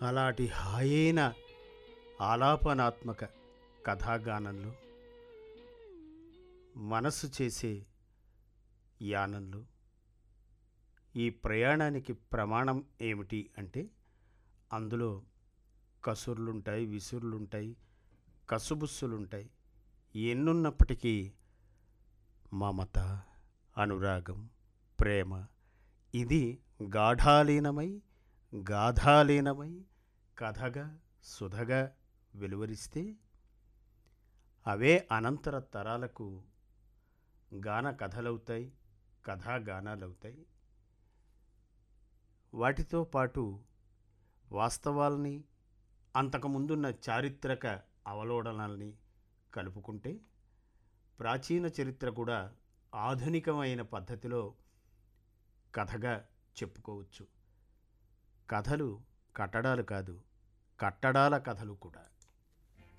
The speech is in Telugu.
అలాంటి హాయైన ఆలాపనాత్మక కథాగానంలో మనసు చేసే యానంలో ఈ ప్రయాణానికి ప్రమాణం ఏమిటి అంటే అందులో కసుర్లుంటాయి విసుర్లుంటాయి కసుబుస్సులుంటాయి ఎన్నున్నప్పటికీ మమత అనురాగం ప్రేమ ఇది గాఢాలీనమై గాథాలీనమై కథగా సుధగా వెలువరిస్తే అవే అనంతర తరాలకు గాన కథలవుతాయి కథాగానాలవుతాయి వాటితో పాటు వాస్తవాల్ని అంతకుముందున్న చారిత్రక అవలోడనాల్ని కలుపుకుంటే ప్రాచీన చరిత్ర కూడా ఆధునికమైన పద్ధతిలో కథగా చెప్పుకోవచ్చు కథలు కట్టడాలు కాదు కట్టడాల కథలు కూడా